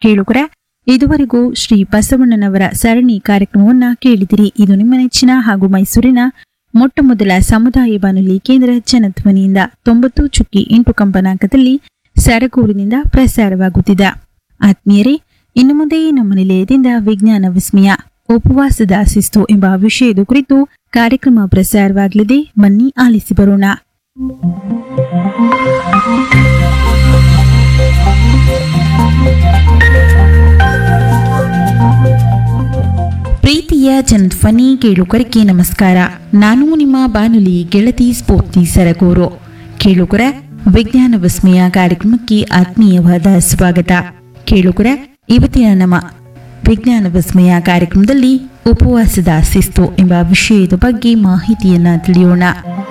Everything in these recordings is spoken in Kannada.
ಕೇಳುಗರೆ ಇದುವರೆಗೂ ಶ್ರೀ ಬಸವಣ್ಣನವರ ಸರಣಿ ಕಾರ್ಯಕ್ರಮವನ್ನ ಕೇಳಿದಿರಿ ಇದು ನಿಮ್ಮ ನೆಚ್ಚಿನ ಹಾಗೂ ಮೈಸೂರಿನ ಮೊಟ್ಟ ಮೊದಲ ಸಮುದಾಯ ಬಾನುಲಿ ಕೇಂದ್ರ ಜನಧ್ವನಿಯಿಂದ ತೊಂಬತ್ತು ಚುಕ್ಕಿ ಎಂಟು ಕಂಪನಾಂಕದಲ್ಲಿ ಸರಗೂರಿನಿಂದ ಪ್ರಸಾರವಾಗುತ್ತಿದೆ ಆತ್ಮೀಯರೇ ಇನ್ನು ಮುಂದೆ ನಮ್ಮ ನಿಲಯದಿಂದ ವಿಜ್ಞಾನ ವಿಸ್ಮಯ ಉಪವಾಸದ ಶಿಸ್ತು ಎಂಬ ವಿಷಯದ ಕುರಿತು ಕಾರ್ಯಕ್ರಮ ಪ್ರಸಾರವಾಗಲಿದೆ ಬನ್ನಿ ಆಲಿಸಿ ಬರೋಣ ಪ್ರೀತಿಯ ಜನಧ್ವನಿ ಕೇಳುಗರಿಗೆ ನಮಸ್ಕಾರ ನಾನು ನಿಮ್ಮ ಬಾನುಲಿ ಗೆಳತಿ ಸ್ಫೂರ್ತಿ ಸರಗೂರು ಕೇಳುಗರ ವಿಜ್ಞಾನ ವಿಸ್ಮಯ ಕಾರ್ಯಕ್ರಮಕ್ಕೆ ಆತ್ಮೀಯವಾದ ಸ್ವಾಗತ ಕೇಳುಗರ ಇವತ್ತಿನ ನಮ್ಮ ವಿಜ್ಞಾನ ವಿಸ್ಮಯ ಕಾರ್ಯಕ್ರಮದಲ್ಲಿ ಉಪವಾಸದ ಶಿಸ್ತು ಎಂಬ ವಿಷಯದ ಬಗ್ಗೆ ಮಾಹಿತಿಯನ್ನ ತಿಳಿಯೋಣ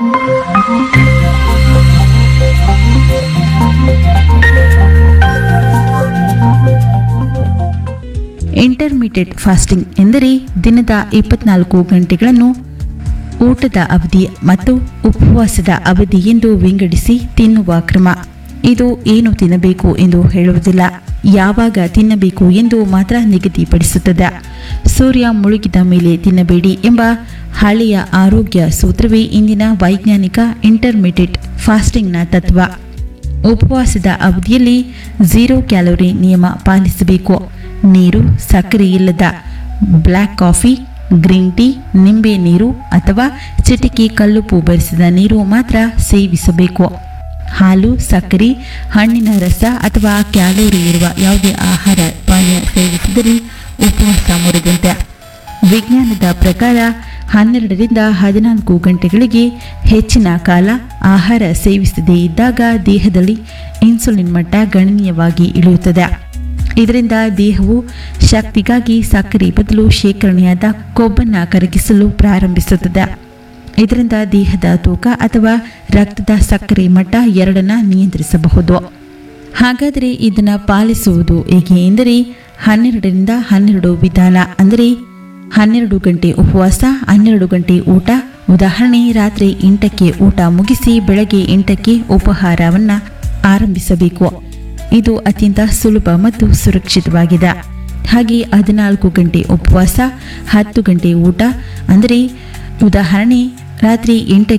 ಇಂಟರ್ಮೀಡಿಯೇಟ್ ಫಾಸ್ಟಿಂಗ್ ಎಂದರೆ ದಿನದ ಇಪ್ಪತ್ನಾಲ್ಕು ಗಂಟೆಗಳನ್ನು ಊಟದ ಅವಧಿ ಮತ್ತು ಉಪವಾಸದ ಅವಧಿ ಎಂದು ವಿಂಗಡಿಸಿ ತಿನ್ನುವ ಕ್ರಮ ಇದು ಏನು ತಿನ್ನಬೇಕು ಎಂದು ಹೇಳುವುದಿಲ್ಲ ಯಾವಾಗ ತಿನ್ನಬೇಕು ಎಂದು ಮಾತ್ರ ನಿಗದಿಪಡಿಸುತ್ತದೆ ಸೂರ್ಯ ಮುಳುಗಿದ ಮೇಲೆ ತಿನ್ನಬೇಡಿ ಎಂಬ ಹಳೆಯ ಆರೋಗ್ಯ ಸೂತ್ರವೇ ಇಂದಿನ ವೈಜ್ಞಾನಿಕ ಇಂಟರ್ಮೀಡಿಯೇಟ್ ಫಾಸ್ಟಿಂಗ್ನ ತತ್ವ ಉಪವಾಸದ ಅವಧಿಯಲ್ಲಿ ಝೀರೋ ಕ್ಯಾಲೋರಿ ನಿಯಮ ಪಾಲಿಸಬೇಕು ನೀರು ಸಕ್ಕರೆ ಇಲ್ಲದ ಬ್ಲ್ಯಾಕ್ ಕಾಫಿ ಗ್ರೀನ್ ಟೀ ನಿಂಬೆ ನೀರು ಅಥವಾ ಚಿಟಿಕೆ ಕಲ್ಲುಪ್ಪು ಬೆರೆಸಿದ ನೀರು ಮಾತ್ರ ಸೇವಿಸಬೇಕು ಹಾಲು ಸಕ್ಕರೆ ಹಣ್ಣಿನ ರಸ ಅಥವಾ ಕ್ಯಾಲೋರಿ ಇರುವ ಯಾವುದೇ ಆಹಾರ ಪಾನೀಯ ಸೇವಿಸಿದರೆ ಉಪವಾಸ ಮುರಿದಂತೆ ವಿಜ್ಞಾನದ ಪ್ರಕಾರ ಹನ್ನೆರಡರಿಂದ ಹದಿನಾಲ್ಕು ಗಂಟೆಗಳಿಗೆ ಹೆಚ್ಚಿನ ಕಾಲ ಆಹಾರ ಸೇವಿಸದೇ ಇದ್ದಾಗ ದೇಹದಲ್ಲಿ ಇನ್ಸುಲಿನ್ ಮಟ್ಟ ಗಣನೀಯವಾಗಿ ಇಳಿಯುತ್ತದೆ ಇದರಿಂದ ದೇಹವು ಶಕ್ತಿಗಾಗಿ ಸಕ್ಕರೆ ಬದಲು ಶೇಖರಣೆಯಾದ ಕೊಬ್ಬನ್ನು ಕರಗಿಸಲು ಪ್ರಾರಂಭಿಸುತ್ತದೆ ಇದರಿಂದ ದೇಹದ ತೂಕ ಅಥವಾ ರಕ್ತದ ಸಕ್ಕರೆ ಮಟ್ಟ ಎರಡನ್ನ ನಿಯಂತ್ರಿಸಬಹುದು ಹಾಗಾದರೆ ಇದನ್ನು ಪಾಲಿಸುವುದು ಹೇಗೆ ಎಂದರೆ ಹನ್ನೆರಡರಿಂದ ಹನ್ನೆರಡು ವಿಧಾನ ಅಂದರೆ ಹನ್ನೆರಡು ಗಂಟೆ ಉಪವಾಸ ಹನ್ನೆರಡು ಗಂಟೆ ಊಟ ಉದಾಹರಣೆ ರಾತ್ರಿ ಎಂಟಕ್ಕೆ ಊಟ ಮುಗಿಸಿ ಬೆಳಗ್ಗೆ ಎಂಟಕ್ಕೆ ಉಪಹಾರವನ್ನು ಆರಂಭಿಸಬೇಕು ಇದು ಅತ್ಯಂತ ಸುಲಭ ಮತ್ತು ಸುರಕ್ಷಿತವಾಗಿದೆ ಹಾಗೆ ಹದಿನಾಲ್ಕು ಗಂಟೆ ಉಪವಾಸ ಹತ್ತು ಗಂಟೆ ಊಟ ಅಂದರೆ ಉದಾಹರಣೆ ರಾತ್ರಿ ಎಂಟಕ್ಕೆ